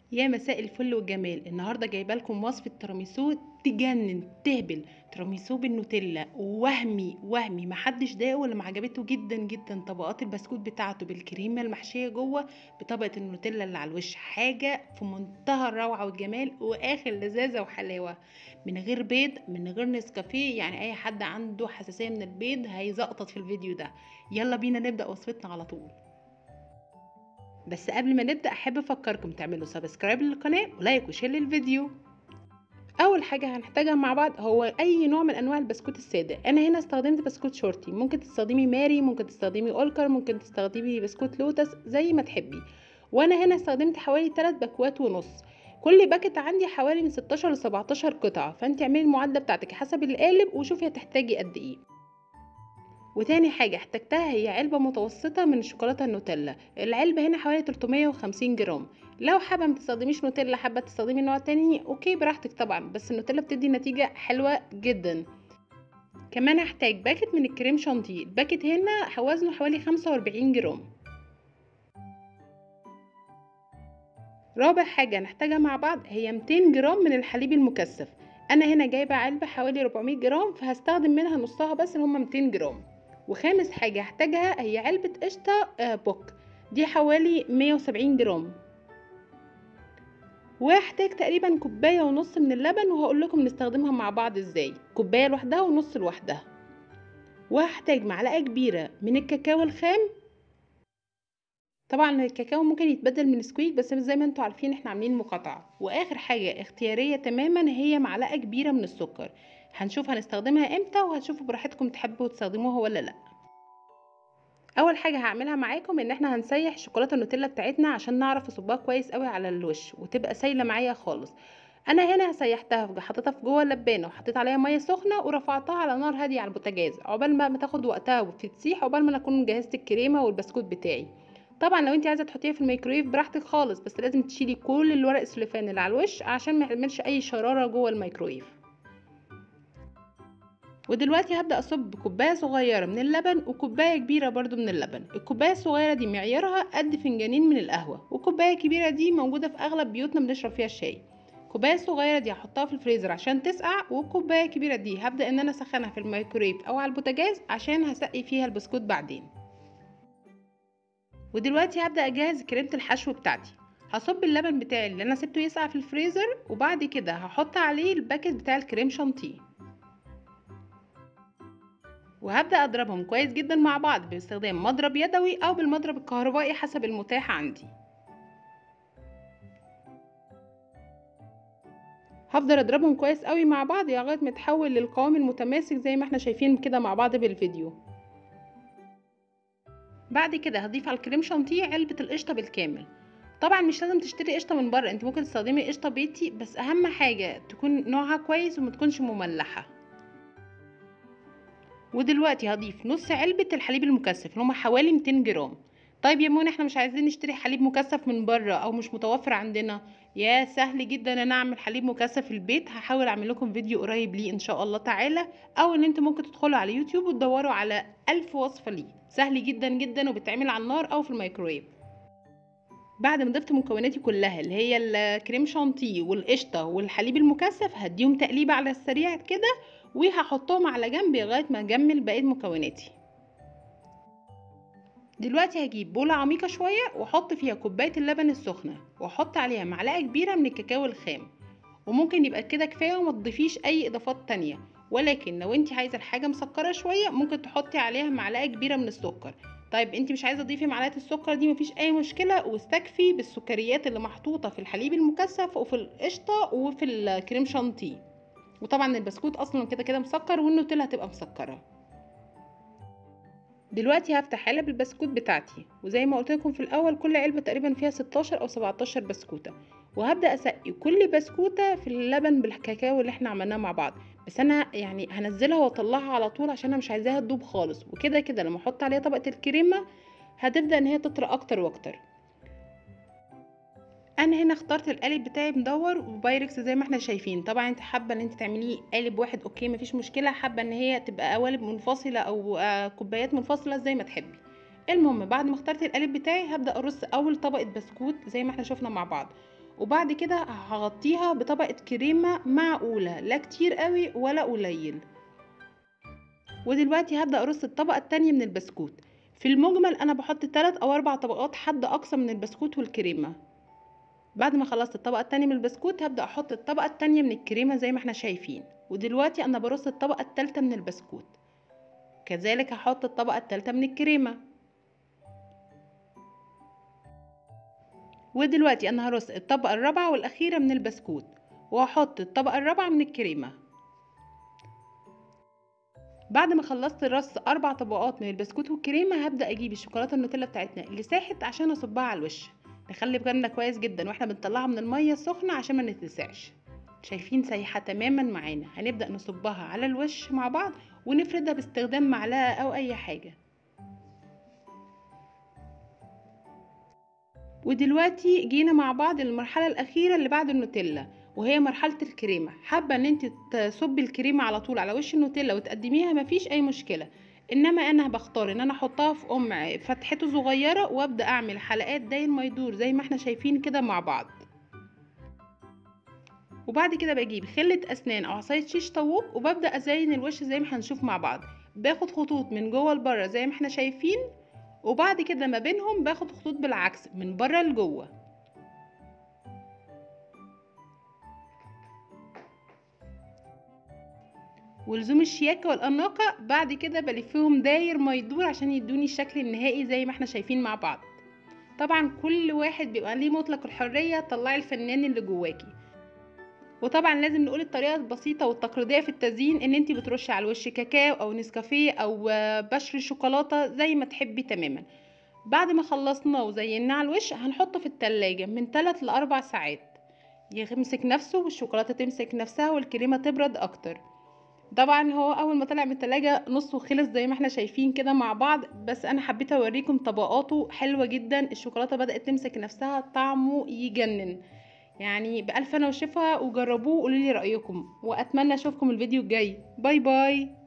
يا مساء الفل والجمال النهارده جايبه لكم وصفه تيراميسو تجنن تهبل تيراميسو بالنوتيلا وهمي وهمي محدش داقه ولا ما عجبته جدا جدا طبقات البسكوت بتاعته بالكريمه المحشيه جوه بطبقه النوتيلا اللي على الوش حاجه في منتهى الروعه والجمال واخر لذاذه وحلاوه من غير بيض من غير نسكافيه يعني اي حد عنده حساسيه من البيض هيزقطط في الفيديو ده يلا بينا نبدا وصفتنا على طول بس قبل ما نبدا احب افكركم تعملوا سبسكرايب للقناه ولايك وشير للفيديو اول حاجه هنحتاجها مع بعض هو اي نوع من انواع البسكوت الساده انا هنا استخدمت بسكوت شورتي ممكن تستخدمي ماري ممكن تستخدمي اولكر ممكن تستخدمي بسكوت لوتس زي ما تحبي وانا هنا استخدمت حوالي 3 باكوات ونص كل باكت عندي حوالي من 16 ل 17 قطعه فانت اعملي المعادله بتاعتك حسب القالب وشوفي هتحتاجي قد ايه وتاني حاجة احتجتها هي علبة متوسطة من الشوكولاتة النوتيلا العلبة هنا حوالي 350 جرام لو حابة ما تستخدميش نوتيلا حابة تستخدمي نوع تاني اوكي براحتك طبعا بس النوتيلا بتدي نتيجة حلوة جدا كمان هحتاج باكت من الكريم شانتيه الباكت هنا وزنه حوالي 45 جرام رابع حاجة هنحتاجها مع بعض هي 200 جرام من الحليب المكثف انا هنا جايبة علبة حوالي 400 جرام فهستخدم منها نصها بس اللي هما 200 جرام وخامس حاجة هحتاجها هي علبة قشطة بوك دي حوالي 170 جرام وهحتاج تقريبا كوباية ونص من اللبن وهقول لكم نستخدمها مع بعض ازاي كوباية لوحدها ونص لوحدها وهحتاج معلقة كبيرة من الكاكاو الخام طبعا الكاكاو ممكن يتبدل من سكويك بس زي ما انتوا عارفين احنا عاملين مقاطعة واخر حاجة اختيارية تماما هي معلقة كبيرة من السكر هنشوف هنستخدمها امتى وهتشوفوا براحتكم تحبوا تستخدموها ولا لا اول حاجه هعملها معاكم ان احنا هنسيح الشوكولاته النوتيلا بتاعتنا عشان نعرف نصبها كويس قوي على الوش وتبقى سايله معايا خالص انا هنا سيحتها حطيتها في جوه اللبانه وحطيت عليها ميه سخنه ورفعتها على نار هاديه على البوتاجاز عقبال ما تاخد وقتها وتسيح عقبال ما اكون جهزت الكريمه والبسكوت بتاعي طبعا لو انت عايزه تحطيها في الميكرويف براحتك خالص بس لازم تشيلي كل الورق السلوفان اللي على الوش عشان ما يعملش اي شراره جوه الميكرويف ودلوقتي هبدأ أصب كوباية صغيرة من اللبن وكوباية كبيرة برضو من اللبن الكوباية الصغيرة دي معيارها قد فنجانين من القهوة والكوباية الكبيرة دي موجودة في أغلب بيوتنا بنشرب فيها الشاي الكوباية الصغيرة دي هحطها في الفريزر عشان تسقع والكوباية الكبيرة دي هبدأ ان انا اسخنها في الميكرويف او على البوتاجاز عشان هسقي فيها البسكوت بعدين ودلوقتي هبدأ اجهز كريمة الحشو بتاعتي هصب اللبن بتاعي اللي انا سبته يسقع في الفريزر وبعد كده هحط عليه الباكت بتاع الكريم شانتيه وهبدأ أضربهم كويس جدا مع بعض باستخدام مضرب يدوي أو بالمضرب الكهربائي حسب المتاح عندي هفضل اضربهم كويس قوي مع بعض لغايه ما تحول للقوام المتماسك زي ما احنا شايفين كده مع بعض بالفيديو بعد كده هضيف على الكريم شانتيه علبه القشطه بالكامل طبعا مش لازم تشتري قشطه من بره انت ممكن تستخدمي قشطه بيتي بس اهم حاجه تكون نوعها كويس وما تكونش مملحه ودلوقتي هضيف نص علبة الحليب المكثف اللي هما حوالي 200 جرام طيب يا منى احنا مش عايزين نشتري حليب مكثف من بره او مش متوفر عندنا يا سهل جدا ان انا اعمل حليب مكثف في البيت هحاول اعمل لكم فيديو قريب ليه ان شاء الله تعالى او ان انتوا ممكن تدخلوا على يوتيوب وتدوروا على الف وصفة ليه سهل جدا جدا وبتعمل على النار او في الميكرويف بعد ما ضفت مكوناتي كلها اللي هي الكريم شانتيه والقشطه والحليب المكثف هديهم تقليبه على السريع كده وهحطهم على جنب لغايه ما اجمل بقيه مكوناتي دلوقتي هجيب بولة عميقة شوية واحط فيها كوباية اللبن السخنة واحط عليها معلقة كبيرة من الكاكاو الخام وممكن يبقى كده كفاية وما تضيفيش اي اضافات تانية ولكن لو انت عايزة الحاجة مسكرة شوية ممكن تحطي عليها معلقة كبيرة من السكر طيب انت مش عايزة تضيفي معلقة السكر دي مفيش اي مشكلة واستكفي بالسكريات اللي محطوطة في الحليب المكثف وفي القشطة وفي الكريم شانتيه وطبعا البسكوت اصلا كده كده مسكر والنوتيلا هتبقى مسكره دلوقتي هفتح علب البسكوت بتاعتي وزي ما قلت لكم في الاول كل علبه تقريبا فيها 16 او 17 بسكوته وهبدا اسقي كل بسكوته في اللبن بالكاكاو اللي احنا عملناه مع بعض بس انا يعني هنزلها واطلعها على طول عشان انا مش عايزاها تدوب خالص وكده كده لما احط عليها طبقه الكريمه هتبدا ان هي تطرى اكتر واكتر انا هنا اخترت القالب بتاعي مدور وبايركس زي ما احنا شايفين طبعا انت حابه ان انت تعمليه قالب واحد اوكي مفيش مشكله حابه ان هي تبقى قوالب منفصله او كوبايات منفصله زي ما تحبي المهم بعد ما اخترت القالب بتاعي هبدا ارص اول طبقه بسكوت زي ما احنا شفنا مع بعض وبعد كده هغطيها بطبقة كريمة معقولة لا كتير قوي ولا قليل ودلوقتي هبدأ ارص الطبقة التانية من البسكوت في المجمل انا بحط 3 او 4 طبقات حد اقصى من البسكوت والكريمة بعد ما خلصت الطبقة التانية من البسكوت هبدأ احط الطبقة التانية من الكريمة زي ما احنا شايفين ودلوقتي انا برص الطبقة التالتة من البسكوت كذلك هحط الطبقة التالتة من الكريمة ودلوقتي انا هرص الطبقة الرابعة والاخيرة من البسكوت وهحط الطبقة الرابعة من الكريمة بعد ما خلصت رص اربع طبقات من البسكوت والكريمة هبدأ اجيب الشوكولاتة النوتيلا بتاعتنا اللي ساحت عشان اصبها على الوش نخلي بالنا كويس جدا واحنا بنطلعها من المية السخنة عشان ما نتلسعش شايفين سايحة تماما معانا هنبدأ نصبها على الوش مع بعض ونفردها باستخدام معلقة او اي حاجة ودلوقتي جينا مع بعض للمرحلة الأخيرة اللي بعد النوتيلا وهي مرحلة الكريمة حابة ان انت تصبي الكريمة على طول على وش النوتيلا وتقدميها مفيش اي مشكلة انما انا بختار ان انا احطها في قمع فتحته صغيرة وابدأ اعمل حلقات داير ما يدور زي ما احنا شايفين كده مع بعض وبعد كده بجيب خلة اسنان او عصاية شيش طاووق وببدأ ازين الوش زي ما هنشوف مع بعض باخد خطوط من جوه لبره زي ما احنا شايفين وبعد كده ما بينهم باخد خطوط بالعكس من بره لجوه ولزوم الشياكة والأناقة بعد كده بلفهم داير ما يدور عشان يدوني الشكل النهائي زي ما احنا شايفين مع بعض طبعا كل واحد بيبقى ليه مطلق الحرية طلعي الفنان اللي جواكي وطبعا لازم نقول الطريقه البسيطه والتقليديه في التزيين ان انت بترشي على الوش كاكاو او نسكافيه او بشر شوكولاته زي ما تحبي تماما بعد ما خلصناه وزيناه على الوش هنحطه في التلاجة من 3 ل 4 ساعات يمسك نفسه والشوكولاته تمسك نفسها والكريمه تبرد اكتر طبعا هو اول ما طلع من التلاجة نصه خلص زي ما احنا شايفين كده مع بعض بس انا حبيت اوريكم طبقاته حلوة جدا الشوكولاتة بدأت تمسك نفسها طعمه يجنن يعني بألف انا وشفا وجربوه وقولوا لي رأيكم واتمنى اشوفكم الفيديو الجاي باي باي